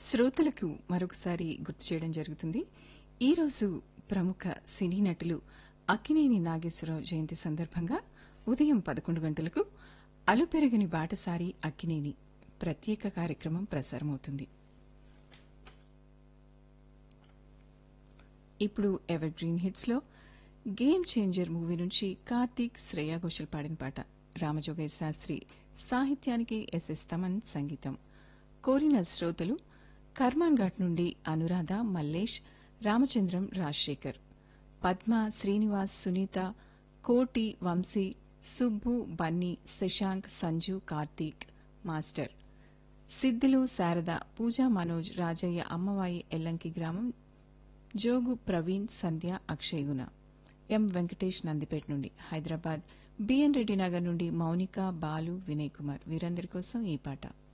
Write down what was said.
శ్రోతలకు మరొకసారి గుర్తు చేయడం జరుగుతుంది ఈరోజు ప్రముఖ సినీ నటులు అక్కినేని నాగేశ్వరరావు జయంతి సందర్భంగా ఉదయం పదకొండు గంటలకు అలుపెరగని బాటసారి అక్కినేని ప్రత్యేక కార్యక్రమం ప్రసారమవుతుంది ఇప్పుడు ఎవర్ గ్రీన్ హిట్స్ లో గేమ్ చేంజర్ మూవీ నుంచి కార్తీక్ శ్రేయా ఘోషల్ పాడిన పాట రామజోగయ్య శాస్త్రి సాహిత్యానికి ఎస్ఎస్ తమన్ సంగీతం కోరిన శ్రోతలు కర్మాన్ ఘాట్ నుండి అనురాధ మల్లేష్ రామచంద్రం రాజశేఖర్ పద్మ శ్రీనివాస్ సునీత కోటి వంశీ సుబ్బు బన్నీ శశాంక్ సంజు కార్తీక్ మాస్టర్ సిద్దులు శారద పూజా మనోజ్ రాజయ్య అమ్మవాయి ఎల్లంకి గ్రామం జోగు ప్రవీణ్ సంధ్య అక్షయ్ గుణ ఎం వెంకటేష్ నందిపేట నుండి హైదరాబాద్ బిఎన్ రెడ్డి నగర్ నుండి మౌనిక బాలు వినయ్ కుమార్ వీరందరి కోసం ఈ పాట